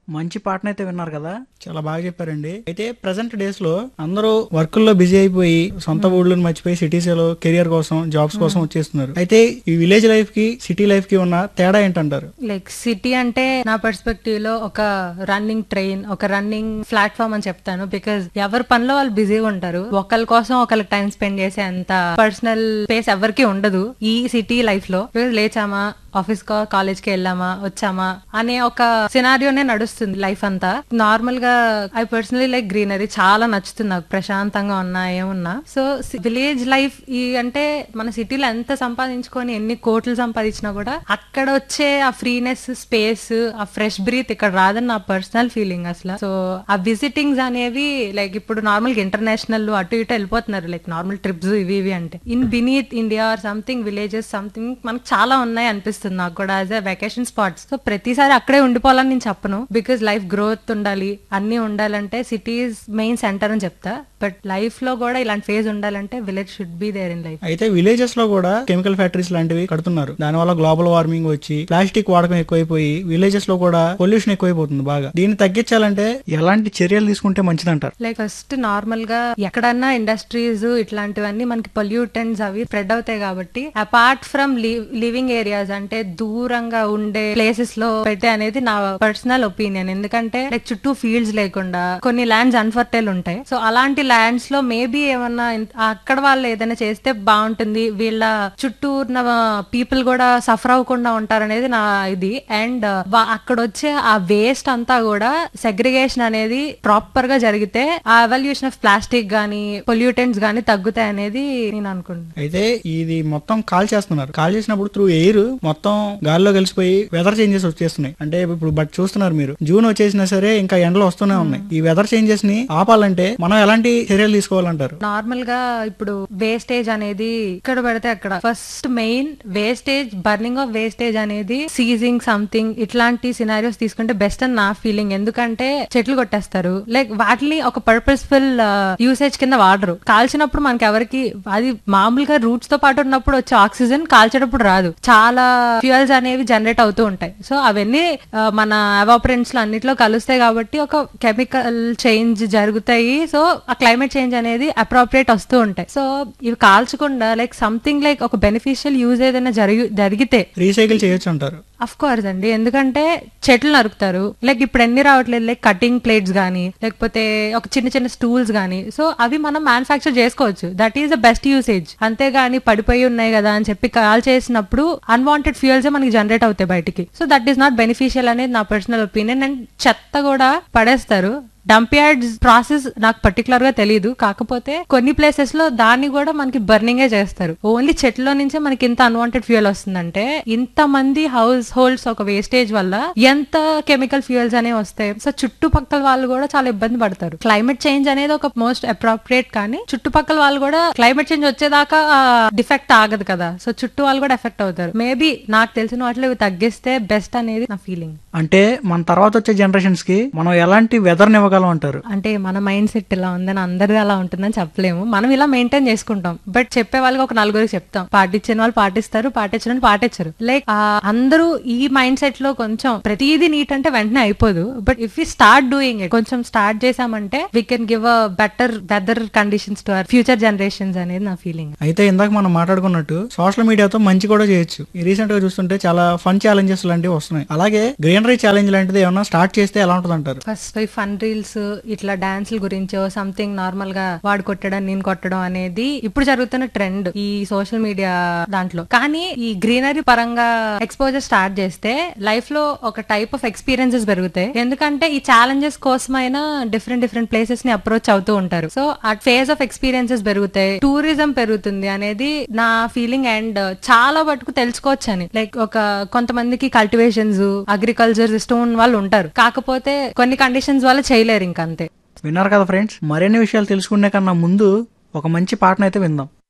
మంచి పాటను అయితే విన్నారు కదా చాలా బాగా చెప్పారండి అయితే ప్రెసెంట్ డేస్ లో అందరూ వర్కుల్లో బిజీ అయిపోయి సొంత ఊళ్ళని మర్చిపోయి సిటీస్ లో కెరియర్ కోసం జాబ్స్ కోసం వచ్చేస్తున్నారు అయితే ఈ విలేజ్ లైఫ్ కి సిటీ లైఫ్ కి ఉన్న తేడా ఏంటంటారు లైక్ సిటీ అంటే నా పర్స్పెక్టివ్ లో ఒక రన్నింగ్ ట్రైన్ ఒక రన్నింగ్ ప్లాట్ఫామ్ అని చెప్తాను బికాజ్ ఎవరి పనిలో వాళ్ళు బిజీగా ఉంటారు ఒకరి కోసం ఒకరికి టైం స్పెండ్ చేసే అంత పర్సనల్ స్పేస్ ఎవరికి ఉండదు ఈ సిటీ లైఫ్ లో Because లేచామా ఆఫీస్ కా కాలేజ్ కి వెళ్ళామా వచ్చామా అనే ఒక సినారియోనే నడుస్తుంది లైఫ్ అంతా నార్మల్ గా ఐ పర్సనలీ లైక్ గ్రీనరీ చాలా నచ్చుతుంది నాకు ప్రశాంతంగా ఉన్నా ఏమున్నా సో విలేజ్ లైఫ్ ఈ అంటే మన సిటీలో ఎంత సంపాదించుకొని ఎన్ని కోట్లు సంపాదించినా కూడా అక్కడ వచ్చే ఆ ఫ్రీనెస్ స్పేస్ ఆ ఫ్రెష్ బ్రీత్ ఇక్కడ రాదని నా పర్సనల్ ఫీలింగ్ అసలు సో ఆ విజిటింగ్స్ అనేవి లైక్ ఇప్పుడు నార్మల్ గా ఇంటర్నేషనల్ అటు ఇటు వెళ్ళిపోతున్నారు లైక్ నార్మల్ ట్రిప్స్ ఇవి ఇవి అంటే ఇన్ బినీత్ India or something villages something మనకు చాలా ఉన్నాయి అనిపిస్తుంది నాకు కూడా as a vacation spots so ప్రతిసారి అక్కడే ఉండిపోవాలని నేను చెప్పను బికాస్ లైఫ్ గ్రోత్ ఉండాలి అన్ని ఉండాలంటే సిటీస్ మెయిన్ సెంటర్ అని చెప్తా బట్ లైఫ్ లో కూడా ఇలాంటి ఫేజ్ ఉండాలంటే village should be there in life అయితే విలేజెస్ లో కూడా కెమికల్ ఫ్యాక్టరీస్ లాంటివి కడుతున్నారు దానివల్ల గ్లోబల్ వార్మింగ్ వచ్చి ప్లాస్టిక్ వాడకం ఎక్కువైపోయి విలేజెస్ లో కూడా పొల్యూషన్ ఎక్కువైపోతుంది బాగా దీన్ని తగ్గించాలంటే ఎలాంటి చర్యలు తీసుకుంటే మంచిదంటారు లైక్ ఫస్ట్ నార్మల్ గా ఎక్కడన్నా ఇండస్ట్రీస్ ఇట్లాంటివన్నీ మనకి పొల్యూటెంట్స్ అవి స్ప్రెడ్ అవుతాయి కాబట్టి అపార్ట్ ఫ్రమ్ లివింగ్ ఏరియాస్ అంటే దూరంగా ఉండే ప్లేసెస్ లో పెట్టే అనేది నా పర్సనల్ ఒపీనియన్ ఎందుకంటే లైక్ చుట్టూ ఫీల్డ్స్ లేకుండా కొన్ని ల్యాండ్స్ అన్ఫర్టైల్ ఉంటాయి సో అలాంటి ల్యాండ్స్ లో మేబీ ఏమన్నా ఇన్- అక్కడ వాళ్ళు ఏదైనా చేస్తే బాగుంటుంది వీళ్ళ చుట్టూ ఉన్న పీపుల్ కూడా సఫర్ అవ్వకుండా ఉంటారనేది నా ఇది అండ్ అక్కడ వచ్చే ఆ వేస్ట్ అంతా కూడా సెగ్రిగేషన్ అనేది ప్రాపర్ గా జరిగితే ఆ ఎవల్యూషన్ ఆఫ్ ప్లాస్టిక్ గానీ పొల్యూటెంట్స్ గానీ తగ్గుతాయి అనేది నేను అనుకుంటున్నాను అయితే ఇది మొత్తం కాల్ చేస్తున్నారు కాల్ చేసినప్పుడు త్రూ ఎయిర్ మొత్తం గాల్లో కలిసిపోయి వెదర్ చేంజెస్ వచ్చేస్తున్నాయి అంటే ఇప్పుడు బట్ చూస్తున్నారు మీరు జూన్ వచ్చేసినా సరే ఇంకా ఎండలు వస్తూనే ఉన్నాయి ఈ వెదర్ చేంజెస్ ని ఆపాలంటే మనం ఎలాంటి చర్యలు తీసుకోవాలంటారు నార్మల్ గా ఇప్పుడు వేస్టేజ్ అనేది ఇక్కడ పెడితే అక్కడ first main wastage burning of wastage అనేది సీజింగ్ సంథింగ్ ఇట్లాంటి సినారియోస్ తీసుకుంటే బెస్ట్ అని నా ఫీలింగ్ ఎందుకంటే చెట్లు కొట్టేస్తారు లైక్ వాటిని ఒక పర్పస్ఫుల్ యూసేజ్ కింద వాడరు కాల్చినప్పుడు మనకి ఎవరికి అది మామూలుగా రూట్స్ తో పాటు ఉన్నప్పుడు వచ్చే ఆక్సిజన్ కాల్చేటప్పుడు రాదు చాలా ఫ్యూయల్స్ అనేవి జనరేట్ అవుతూ ఉంటాయి సో అవన్నీ ఆ, మన ఎవాపరెంట్స్ లో అన్నిట్లో కలుస్తాయి కాబట్టి ఒక కెమికల్ చేంజ్ జరుగుతాయి సో ఆ క్లైమేట్ చేంజ్ అనేది అప్రోప్రియేట్ వస్తూ ఉంటాయి సో ఇవి కాల్చకుండా లైక్ సంథింగ్ లైక్ ఒక బెనిఫిషియల్ యూజ్ ఏదైనా జరిగి జరిగితే రీసైకిల్ చేయొచ్చు అంటారు అఫ్ కోర్స్ అండి ఎందుకంటే చెట్లు నరుకుతారు లైక్ ఇప్పుడు ఎన్ని రావట్లేదు లైక్ కటింగ్ ప్లేట్స్ గానీ లేకపోతే ఒక చిన్న చిన్న స్టూల్స్ గానీ సో అవి మనం మ్యానుఫాక్చర్ చేసుకోవచ్చు that is the best usage అంతేగాని పడిపోయి ఉన్నాయి కదా అని చెప్పి కాల్ చేసినప్పుడు అన్వాంటెడ్ ఫ్యూయల్స్ మనకి జనరేట్ అవుతాయి బయటికి so that is not beneficial అనేది నా పర్సనల్ ఒపీనియన్ అండ్ చెత్త కూడా పడేస్తారు డంప్ యార్డ్స్ ప్రాసెస్ నాకు పర్టికులర్ గా తెలియదు కాకపోతే కొన్ని ప్లేసెస్ లో దాన్ని కూడా మనకి బర్నింగే చేస్తారు ఓన్లీ చెట్లో నుంచే మనకి ఇంత అన్వాంటెడ్ ఫ్యూయల్ వస్తుందంటే ఇంత మంది హౌస్ హోల్డ్స్ ఒక వేస్టేజ్ వల్ల ఎంత కెమికల్ ఫ్యూయల్స్ అనేవి వస్తాయి సో చుట్టుపక్కల వాళ్ళు కూడా చాలా ఇబ్బంది పడతారు క్లైమేట్ చేంజ్ అనేది ఒక మోస్ట్ అప్రోప్రియేట్ కానీ చుట్టుపక్కల వాళ్ళు కూడా క్లైమేట్ చేంజ్ వచ్చేదాకా డిఫెక్ట్ ఆగదు కదా సో చుట్టూ వాళ్ళు కూడా ఎఫెక్ట్ అవుతారు మేబీ నాకు తెలిసిన వాటిలో ఇవి తగ్గిస్తే బెస్ట్ అనేది నా ఫీలింగ్ అంటే మన తర్వాత వచ్చే జనరేషన్స్ కి మనం ఎలాంటి వెదర్ ఇవ్వగలం అంటారు అంటే మన మైండ్ సెట్ ఇలా ఉందని అందరిది అలా ఉంటుందని చెప్పలేము మనం ఇలా మెయింటైన్ చేసుకుంటాం బట్ చెప్పే వాళ్ళకి ఒక నలుగురికి చెప్తాం పాటించిన వాళ్ళు పాటిస్తారు పాటించిన వాళ్ళు పాటించరు లైక్ అందరూ ఈ మైండ్ సెట్ లో కొంచెం ప్రతిదీ నీట్ అంటే వెంటనే అయిపోదు but if you start doing it కొంచెం స్టార్ట్ చేసామంటే we can give a better weather conditions to our future generations అనేది నా ఫీలింగ్ అయితే ఇందాక మనం మాట్లాడుకున్నట్టు సోషల్ మీడియాతో మంచి కూడా చేయొచ్చు ఈ రీసెంట్ గా చూస్తుంటే చాలా ఫన్ ఛాలెంజెస్ లాంటివి వస్తున్నాయి అలాగే గ్రీనరీ ఛాలెంజ్ లాంటిది ఏమన్నా స్టార్ట్ చేస్తే ఎలా ఉంటుంది అంటారు ఫస్ట్ ఈ ఫన్ రీల్స్ ఇట్లా డాన్సుల గురించో సంథింగ్ నార్మల్ గా వాడు కొట్టడం నేను కొట్టడం అనేది ఇప్పుడు జరుగుతున్న ట్రెండ్ ఈ సోషల్ మీడియా దాంట్లో కానీ ఈ గ్రీనరీ పరంగా ఎక్స్పోజర్ స్టార్ట్ చేస్తే లైఫ్ లో ఒక టైప్ ఆఫ్ ఎక్స్పీరియన్సెస్ పెరుగుతాయి ఎందుకంటే ఈ ఛాలెంజెస్ కోసమైనా డిఫరెంట్ డిఫరెంట్ ప్లేసెస్ ని అప్రోచ్ అవుతూ ఉంటారు సో ఆ ఫేజ్ ఆఫ్ ఎక్స్పీరియన్సెస్ పెరుగుతాయి టూరిజం పెరుగుతుంది అనేది నా ఫీలింగ్ అండ్ చాలా మటుకు తెలుసుకోవచ్చు అని లైక్ ఒక కొంతమందికి కల్టివేషన్స్ అగ్రికల్చర్ స్టోన్ వాళ్ళు ఉంటారు కాకపోతే కొన్ని కండిషన్స్ వల్ల చేయలేరు ఇంకంతే విన్నారు కదా ఫ్రెండ్స్ మరిన్ని విషయాలు తెలుసుకునే కన్నా ముందు ఒక మంచి పాటనైతే విందాం